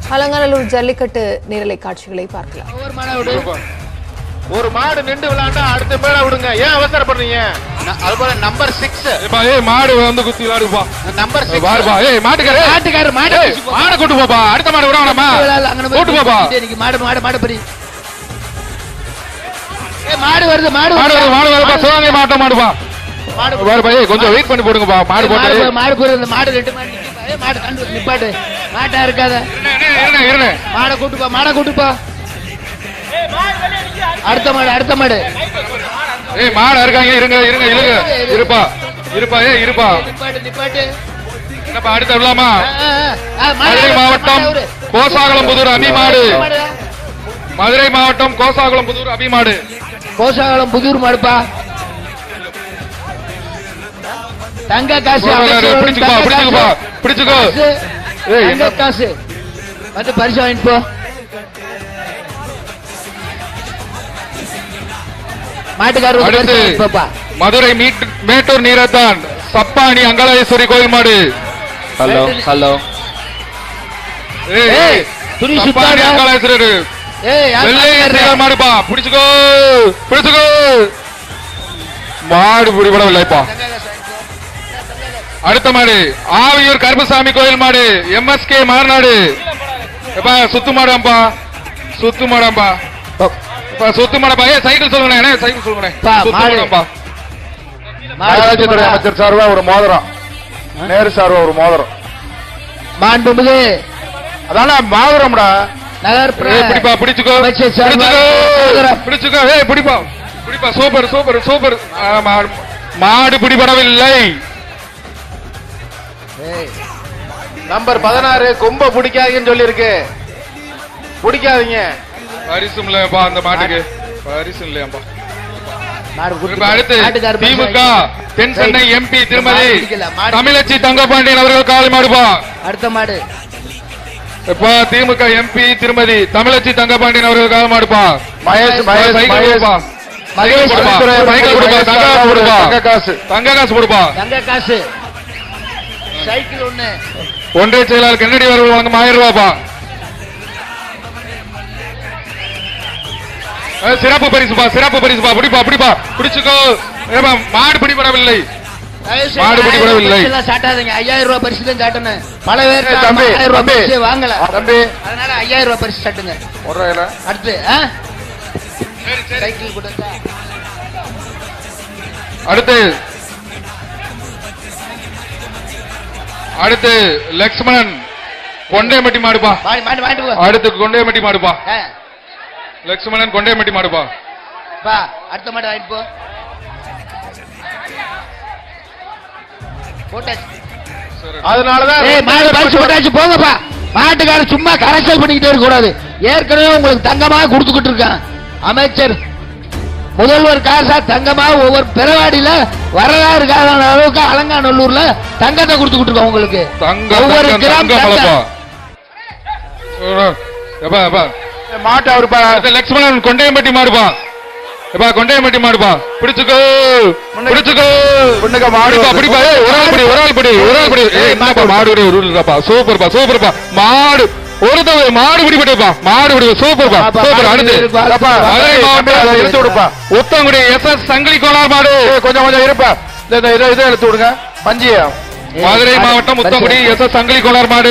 அலங்காநல்லூர் ஜல்லிக்கட்டு நேரலை காட்சிகளை பார்க்கலாம் ஒரு மாடை விடு ஒரு மாடு நின்று விளையாண்டா அடுத்த பேரா விடுங்க ஏன் அவசரப்படுறீங்க ந- அது போல நம்பர் சிக்ஸ் ஏப்பா ஏய் மாடு வந்து குத்தி விளையாடுப்பா நம்பர் சிக்ஸ் பாருப்பா ஏய் மாட்டுக்காரு மாட்டுக்காரு மாடு ஏய், மாடை கூட்டு போப்பா அடுத்த மாடு விட வேணாமா கூட்டு போப்பா இன்னைக்கு மாடு மாடு மாடு பரி ஏ மாடு வருது மாடு மாடு வருது, மாடு வருதுப்பா சிவகங்கை மாவட்டம் மாடுப்பா மாடு பாருப்பா ஏய் கொஞ்சம் வெயிட் பண்ணி போடுங்கப்பா மாடு மாடு போட்டு போய், மாடு போய் இந்த மாடு ரெண்டு மாடு நிக்குப்பா. ஏய், மாடு கண்டு நிப்பாட்டு மாட்டா இருக்காத இருங்க இருங்க மாடை கூட்டுப்பா மாடை கூட்டுப்பா அடுத்த மாடு அடுத்த மாடு ஏய் மாடு இருக்காங்க இருங்க இருங்க இருங்க இருப்பா இருப்பா ஏய் இருப்பா நிப்பாட்டு நிப்பாட்டு என்னப்பா அடுத்த விடலாமா ஆ, ஆ, ஆ, மாடு மதுரை அவரு, மாவட்டம் மாடு அவரு. கோசாகுளம்புதூர் அபிமாடு மாடு. மதுரை மாவட்டம் கோசாகுளம்புதூர் அபிமாடு கோசாகலம் புதூர் மாடுப்பா தங்க காசு அமைச்சர் பிடிச்சுக்கோ தங்க பிடிச்சுக்கோ காசு. பிடிச்சுக்கோ காசு. ஏய், தங்க என்ன- காசு வந்து பரிசு வாங்கிட்டு போ மாட்டுக்காரர் வந்து பரிசு அடுத்து வாங்கிட்டு போப்பா மதுரை மீட் மேட்டூர் நீரத்தான் சப்பாணி அங்காளேஸ்வரி கோயில் மாடு ஹலோ ஹலோ ஏய், ஏய், ஏய், துணி சப்பாணி சுத்தாத. அங்காளேஸ்வரர் ஏய் யார் வெள்ளை மாட்டுக்காரரு? சேகர் மாடுப்பா பிடிச்சுக்கோ பிடிச்சுக்கோ மாடு பிடிபடவில்லைப்பா தங்க காசு வாங்கிட்டு போ. அடுத்த மாடு ஆவியூர் கருப்பசாமி கோயில் மாடு எம்எஸ்கே மாறுநாடு எப்பா சுத்து மாடாம்பா சுத்து மாடாம்பா இப்ப சுத்து மாடப்பா ஏ சைக்கிள் சொல்லுங்க சைக்கிள் சொல்லுங்க பா, சுத்து மாடு. மாடாம்பா மாடு நகராட்சித்துறை சுத்தமா. அமைச்சர் சார்பா ஒரு மோதிரம் நேரு சார்பா ஒரு மோதிரம் மாண்புமிகு அதான மோதிரம்டா நகர்ப்புற ஏய், பிடிப்பா பிடிச்சுக்கோ அமைச்சர் சார்பா பிடிச்சுக்கோ மோதிரம். பிடிச்சுக்கோ ஏய் பிடிப்பா பிடிப்பா சூப்பர் சூப்பர் சூப்பர் ஆ, மாடு மாடு பிடிபடவில்லை ஏய், நம்பர் பதினாறு கொம்ப பிடிக்காதீங்கன்னு சொல்லியிருக்கு பிடிக்காதீங்க பரிசும் இல்லையாப்பா அந்த மாட்டுக்கு பரிசும் இல்லையாப்பா மாடு இப்ப கூட்டிட்டு அடுத்து போ. மாட்டுக்காரர் பரிசு திமுக வாங்கிட்டு தென் சென்னை எம்பி திருமதி மாடு பிடிக்கல, மாடு தமிழச்சி தங்கபாண்டியன் அவர்கள் காலை மாடுப்பா அடுத்த மாடு இப்ப திமுக எம்பி திருமதி தமிழச்சி தங்கபாண்டியன் அவர்கள் காலை மாடுப்பா மகேஷ் மகேஷ் சைக்கிள் மகேஷ் கொடுப்பா. மகேஷ் கொடுப்பா. கலைத்துறை சைக்கிள் கொடுப்பா. மகேஷ் தங்க காசு ஒரு கொடுப்பா. தங்க காசு தங்க காசு கொடுப்பா தங்க காசு சைக்கிள் ஒண்ணு ஒன்றிய செயலாளர் கென்னடி அவர்கள் வழங்கும் ஆயிரம் ரூபாப்பா அஹ், சிறப்பு பரிசுப்பா சிறப்பு பரிசுப்பா பிடிப்பா பிடிப்பா பிடிச்சுக்கோ ஏப்பா, மாடு பிடிபடவில்லை தயவு செய்து மாடு பிடிபடவில்லை. ஆயிரம் பரிசுலாம் சாட்டாதீங்க ஐயாயிரம் ரூபாய் பரிசு தான் சாட்டணும் பல பேர் ஏய், தம்பி, ஆயிரம் ரூபாய் தம்பி. பரிசு வாங்கல தம்பி அதனால ஐயாயிரம் ரூபாய் பரிசு சாட்டுங்க ஒரு ரூபாயில அடுத்து ஆ? சைக்கிள் கொடுத்தா அடுத்து அடுத்து லக்ஷ்மணன் கொண்டைமட்டி மாடுப்பா மாடு மாடு மாட்டு போ அடுத்து கொண்டைமட்டி மாடுப்பா ஆ, லக்ஷ்மணன் கொண்டைமட்டி மாடுப்பா பா அடுத்த மாடு வாங்கிட்டு போ போட்டாச்சு அதனாலதான் ஏய் மாடு பரிசு போட்டாச்சு போங்கப்பா மாட்டுக்காரர் சும்மா கரைச்சல் பண்ணிக்கிட்டே இருக்க கூடாது ஏற்கனவே உங்களுக்கு தங்கமா கொடுத்துக்கிட்டு இருக்கான் அமைச்சர் முதல்வர் காசா தங்கமா ஒவ்வொரு பிறவாடியில வரலாறு காரண அளவுக்கு அலங்காநல்லூர்ல தங்கத்தை கொடுத்துக்கிட்டு இருக்கோம் உங்களுக்கு தங்கம் ஒவ்வொரு தங்கம் கிராம் தங்கம் தங்கம். மலப்பா எப்பா எப்பா மாட்டு அவருப்பா அடுத்து லக்ஷ்மணன் கொண்டையம்பட்டி மாடுப்பா எப்பா கொண்டையம்பட்டி மாடுப்பா பிடிச்சுக்கோ பிடிச்சுக்கோ பொண்ணுக்கு மாடு பிடிப்பா பிடிப்பா ஏய் ஒரு ஆள் பிடி ஒரு ஆள் பிடி ஒரு ஆள் பிடி ஏய் என்னப்பா மாடு பிடி ஒரு இருப்பா சூப்பர்ப்பா சூப்பர்ப்பா மாடு ஒரு தடவை மாடு பிடிபட்டுப்பா மாடு பிடி சூப்பர்ப்பா பாப்பா, சூப்பர் மாடு அடுத்து பிடிப்பா. அப்பா, மதுரை தம்பி, மாவட்டம் அதை எடுத்து விடுப்பா உத்தங்குடி எஸ் எஸ் சங்கிலி கோளார் மாடு ஏய், கொஞ்சம் கொஞ்சம் இருப்பா இந்த இந்த இதை இதை எடுத்து விடுங்க பஞ்சியா மதுரை மாவட்டம் உத்தங்குடி எஸ் எஸ் சங்கிலி கோளார் மாடு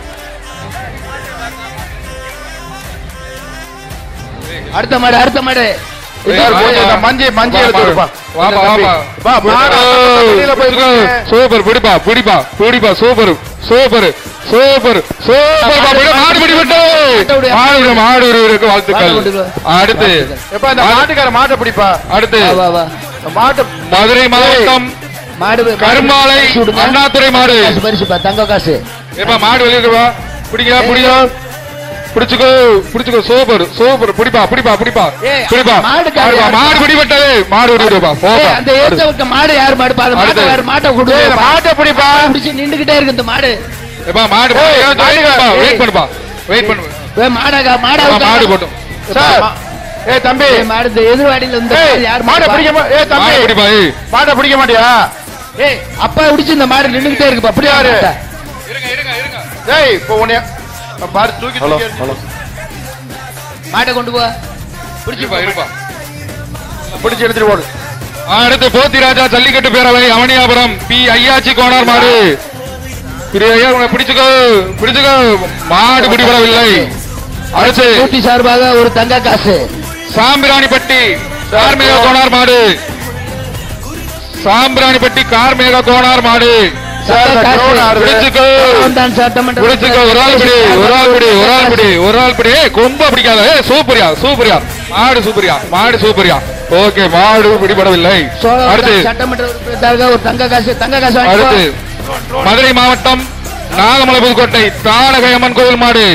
அடுத்த மாடு அடுத்த மாடு ஏய், சார், வாப்பா. இந்த மஞ்சி மஞ்சி வா, எடுத்து வா. விடுப்பா வாப்பா, வாப்பா. வா, மாடு வெளியில போய் பிடிச்சுக்கோ. சூப்பர் பிடிப்பா பிடிப்பா பிடிப்பா சூப்பர் சூப்பர் சூப்பர் சூப்பர் பா, பிடி, மாடு பிடி விட்டு மாடு விடு, மாடு விடுவதற்கு வாழ்த்துக்கள் மாடு விடு. அடுத்து எப்பா இந்த மாட்டுக்கார மாட்டை பிடிப்பா அடுத்து வா, வா வா இந்த மாட்டை மதுரை மாவட்டம் மாடு மாடு கரும்பாலை பரிசு விடுங்க. அண்ணாதுரை மாடு காசு பரிசுப்பா தங்க காசு எப்பா மாடு வெளியிருப்பா பிடிக்கா பிடிக்கா பிடிச்சுக்கோ பிடிச்சுக்கோ சூப்பர் சூப்பர் பிடிப்பா பிடிப்பா பிடிப்பா ஏய், பிடிப்பா மாடுக்கு மாடு யாரு? மாடு பிடிபட்டது மாடு விடுப்பா ஏய், போப்பா அந்த ஏத்த விட்ட மாடு யாரு மாடு பாரு மாட்டை அடுத்து. வேற மாட்டை கொடு ஏய், இந்த மாட்டை பிடிப்பா பிடிச்சு நின்றுகிட்டே இருக்கு இந்த மாடு எப்பா மாடு ஏய், வெயிட் ஏய். பண்ணுப்பா வெயிட் பண்ணு ஏய், மாடா மாடா ஆ, மாடு போட்டும் சார் ஏய் தம்பி ஏய், மாடு இந்த எதிர்வாடியில இந்த ஏய், மாடு யார் மாடை மாடு பிடிக்க மா- ஏய் தம்பி மாடு பிடிப்பா ஏய் மாட்டை பிடிக்க மாட்டியா ஏய் அப்பா பிடிச்சு இந்த மாடு நின்னுகிட்டே இருக்குப்பா அப்படியே யாரு? மாட்டை. இருங்க இருங்க இருங்க ஏய் இப்போ உன்னைய பாரு தூக்கி ஹலோ தூக்கி ஹலோ மாட்டை கொண்டு போ இருப்பா இருப்பா பிடிச்சு எடுத்துட்டு போடு அடுத்து போத்திராஜா ஜல்லிக்கட்டு பேரவை அவனியாபுரம் பி ஐயாச்சி கோனார் மாடு திரு ஐயா உங்களை பிடிச்சுக்கோ பிடிச்சுக்கோ மாடு பிடிபடவில்லை அடுத்து ஊட்டி சார்பாக ஒரு தங்க காசு சாம்பிராணிப்பட்டி கார்மேக கோனார் மாடு சாம்பிராணிப்பட்டி கார்மேக கோனார் மாடு தங்க காசு. பிடிச்சுக்கோ வந்தான் சட்டமன்ற பிடிச்சுக்கோ ஒரு ஆள் பிடி ஒரு ஆள் பிடி ஒரு ஆள் பிடி ஒரு ஆள் பிடி ஏய், கொம்ப பிடிக்காத ஏய், சூப்பரியா சூப்பரியா மாடு சூப்பரியா மாடு சூப்பரியா ஓகே மாடு பிடிபடவில்லை சோழவந்தான் அடுத்து சட்டமன்ற உறுப்பினருக்காக ஒரு தங்க காசு தங்க காசு வாங்கிக்கோ. அடுத்து மதுரை மாவட்டம் நாகமலை புதுக்கோட்டை தாடகை அம்மன் கோவில் மாடு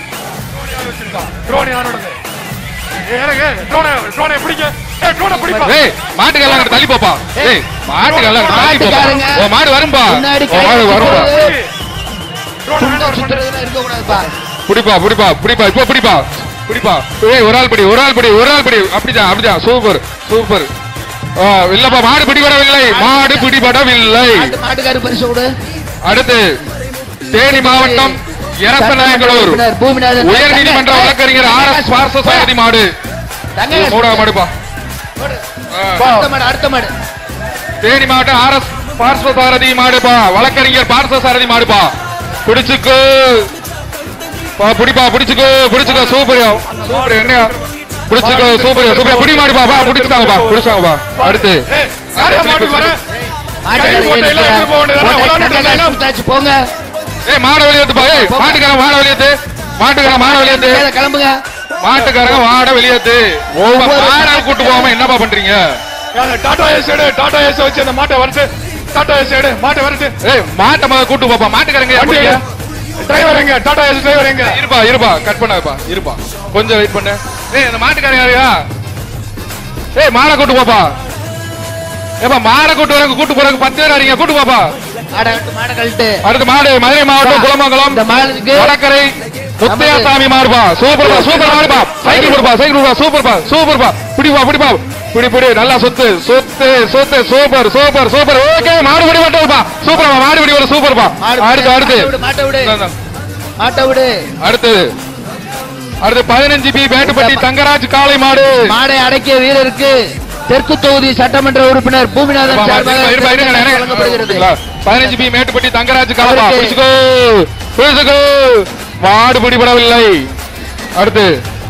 ஏய் மாட்டுக்கெல்லாம் அங்கிட்டு தள்ளி போப்பா ஏய் மாட்டுக்கெல்லாம் அங்கிட்டு தள்ளி போப்பா மாட்டுக்காரங்க. ஓ மாடு வரும்பா முன்னாடி ஓ மாடு வரும்பா சும்மா சுத்துறதுலாம் இருக்கக்கூடாதுப்பா. பிடிப்பா பிடிப்பா பிடிப்பா இப்போ பிடிப்பா பிடிப்பா ஏய் ஒரு ஆள் பிடி ஒரு ஆள் பிடி ஒரு ஆள் பிடி அப்படிதான் அப்படிதான் சூப்பர் சூப்பர் ஆ, இல்லப்பா மாடு பிடிபடவில்லை மாடு பிடிபடவில்லை மாட்டு- மாட்டுக்காரு பரிசு கொடு அடுத்து தேனி மாவட்டம் எரசநாயக்கனூர் உறுப்பினர் பூமிநாதன் உயர் நீதிமன்ற தங்க- வழக்கறிஞர் ஆர் எஸ் பார்த்தசாரதி மாடு தங்க இது காசு. மூணாவது மாடுப்பா அடுத்த மாடு அடுத்த மாடு தேனி மாவட்டம் ஆர் எஸ் பார்த்தசாரதி மாடுப்பா வழக்கறிஞர் பார்த்தசாரதி மாடுப்பா பிடிச்சுக்கோ பா பிடிப்பா பிடிச்சுக்கோ பிடிச்சுக்கோ சூப்பரியா சூப்பர் என்ன பிடிச்சுக்கோ சூப்பரியா சூப்பரியா பிடி மாடுப்பா பா பிடிச்சிட்டாங்கப்பா பிடிச்சாங்கப்பா அடுத்து மாட்டுக்காரு போட்டு எல்லாம் எடுத்துட்டு போக வேண்டியதுதானே? போட்டு விளையாண்டுட்டு தங்க காசு இருந்தா கொடுத்தாச்சு, போங்க ஏய் மாட வெளியேத்துப்பா ஏய் மாட்டுக்காரன் மாட வெளியேத்து மாட்டுக்காரன் மாட வெளியேத்து மேல கிளம்புங்க மாட்டுக்காரங்க மாட வெளியேத்து ஒவ்வொரு- மாடால் கூட்டு போகாம என்னப்பா பண்றீங்க டாடா ஏஸ் எடு டாடா ஏஸ் வச்சு அந்த மாட்டை வரட்டு டாடா ஏஸ் எடு மாட்டை வரட்டு ஏய் மாட்டை மக கூட்டு போப்பா மாட்டுக்காரங்க வண்டி எப்படிங்க? டிரைவர் எங்க டாடா ஏஸ் டிரைவர் எங்க இருப்பா இருப்பா கட் பண்ணாதப்பா இருப்பா கொஞ்சம் வெயிட் பண்ணு ஏய் இந்த மாட்டுக்காரங்க யாரையா ஏய் மாடை கூட்டு போப்பா ஏப்பா மாடை கூட்டு வரக்கு கூட்டு போறதுக்கு பத்து பேர் வரீங்க கூட்டு போப்பா மாடை கழட்டு, மாடை கழட்டு அடுத்து மாடு மதுரை மாவட்டம் குளமங்கலம் இந்த மாடுக்கு வடக்கரை முத்தையாசாமி மாடுப்பா சூப்பர்பா சூப்பர் மாடுப்பா சைக்கிள் கொடுப்பா சைக்கிள் கொடுப்பா சூப்பர்பா சூப்பர்பா பிடிப்பா பிடிப்பா பிடி பிடி நல்லா சொத்து சொத்து சொத்து சூப்பர் சூப்பர் சூப்பர் ஓகே மாடு பிடி மட்டும்ப்பா சூப்பர்ப்பா மாடு பிடி ஒரு சூப்பர்ப்பா மாடு அடுத்து அடுத்து மாட்டை விடு, மாட்டை விடு இந்தா, இந்தா. மாட்டை விடு அடுத்து அடுத்து பதினஞ்சு பி பேட்டுப்பட்டி தங்கராஜ் காளை மாடு மாடை அடக்கிய வீரருக்கு தெற்கு தொகுதி சட்டமன்ற உறுப்பினர் பூமிநாதன் இருப்பா, சார்பாக இருப்பா, இருங்க, தங்க காசு இருங்க. வழங்கப்படுகிறது பதினஞ்சு பி மேட்டுப்பட்டி தங்கராஜ் காளப்பா அவருக்கு- பிடிச்சுக்கோ பிடிச்சுக்கோ மாடு பிடிபடவில்லை அடுத்து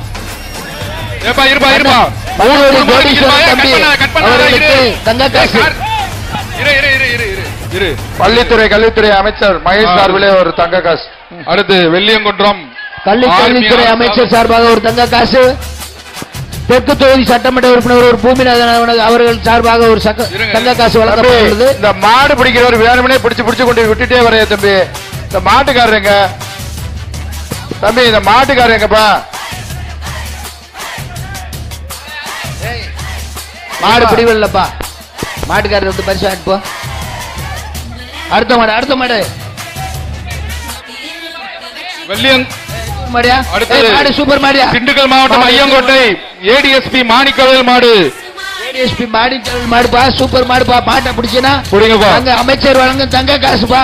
ஏப்பா இருப்பா இருப்பா மூணு பன்னெண்டு மூணு மாடு நிக்குதுப்பா. கோடீஸ்வரர் ஏய், தம்பி கட் பண்ணாத, கட் பண்ணாத, அவர்களுக்கு இரு. தங்க காசு ஏய், இரு இரு இரு இரு இரு இரு பள்ளித்துறை கல்வித்துறை அமைச்சர் மகேஷ் ஆ. சார்பிலே ஒரு தங்க காசு அடுத்து வெள்ளியங்குன்றம் கல்வி கல்வித்துறை ஆர்மி அமைச்சர் சார்பாக ஒரு தங்க காசு தெற்கு தொகுதி சட்டமன்ற உறுப்பினர் ஒரு பூமிநாதன் அவர்கள் அவர்கள் சார்பாக ஒரு சக்க- இருங்க. தங்க காசு தம்பி, வழங்கப்படுகிறது இந்த மாடு பிடிக்கிறவர் வேணும்னே பிடிச்சு பிடிச்சு கொண்டு விட்டுட்டே வரைய தம்பி இந்த மாட்டுக்காரங்க தம்பி இந்த மாட்டுக்காரங்கப்பா மாடு பிடிவில்லப்பா மாட்டுக்காரர் வந்து பரிசு வாங்கிட்டு போ அடுத்த மாடு அடுத்த மாடு வெள்ளியங் மாடியா அடுத்தது. ஏய், மாடு சூப்பர் மாடியா திண்டுக்கல் மாவட்டம் ஐயங்கோட்டை ஏடிஎஸ்பி மாணிக்கவேல் மாடு ஏடிஎஸ்பி மாடி மாடுப்பா சூப்பர் மாடுப்பா மாட்டை பிடிச்சினா பிடிங்கப்பா அங்க அமைச்சர் வழங்கும் தங்க காசுப்பா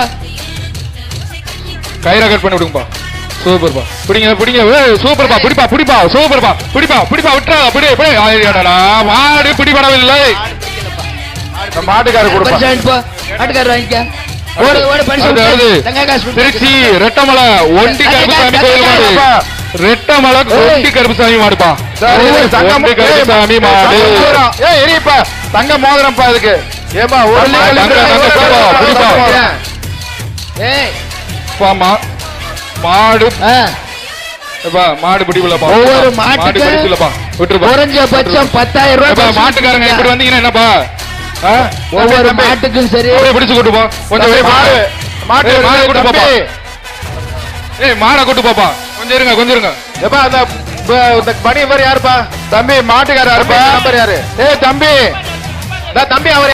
கயிறை கட் பண்ணி விடுங்கப்பா சூப்பர்ப்பா பிடிங்க பிடிங்க ஏய், சூப்பர்ப்பா பிடிப்பா பிடிப்பா சூப்பர்ப்பா பிடிப்பா பிடிப்பா விட்டுறா பிடி பிடி ஐயடடா, மாடு பிடிபடவில்லை இந்த மாட்டுக்காரர் கொடுப்பா பரிசு வாங்கிட்டு போ மாட்டுக்காரர் வாங்கிக்க ஓடு ஓடு பரிசு அடுத்து, விட்டு. அடுத்து. தங்க காசு திருச்சி ரெட்டமலை ஒண்டி கருப்புசாமி கோயில் மாடு ரெட்டமலை ஒண்டி கருப்புசாமி மாடுப்பா ஒண்டி கருப்புசாமி மாடு ஏய் எரியப்பா தங்க மோதிரம்ப்பா இதுக்கு ஏப்பா ஒரு தங்க, தங்க, தங்க, பிடிப்பா, பிடிப்பா. ஏய் அப்பா, மா- மாடு ஆ, எப்பா, மாடு பிடிக்கலப்பா ஒவ்வொரு மாடு மாட்டுக்கு பிடிக்கலப்பா விட்டுருப்பா குறைஞ்சபட்சம் பத்தாயிரம் எப்பா, ரூபாய் மாட்டுக்காரங்க இப்படி வந்தீங்கன்னா என்னப்பா ஆ? ஒவ்வொரு தம்பி, மாட்டுக்கும் சரி அப்படியே பிடிச்சு கூட்டு போ கொஞ்சம் தம்பி, வெளிய மாடு மாடு மாட்டு ஏய், மாடை கூட்டு போப்பா தம்பி, ஏய் மாடை கூட்டு போப்பா கொஞ்சம் இருங்க கொஞ்சம் இருங்க எப்பா அந்த ப- இந்த பணி இவர் யாருப்பா தம்பி மாட்டுக்காரர் யாருப்பா நம்பர் யாரு ஏய் தம்பி இந்த தம்பி அவர்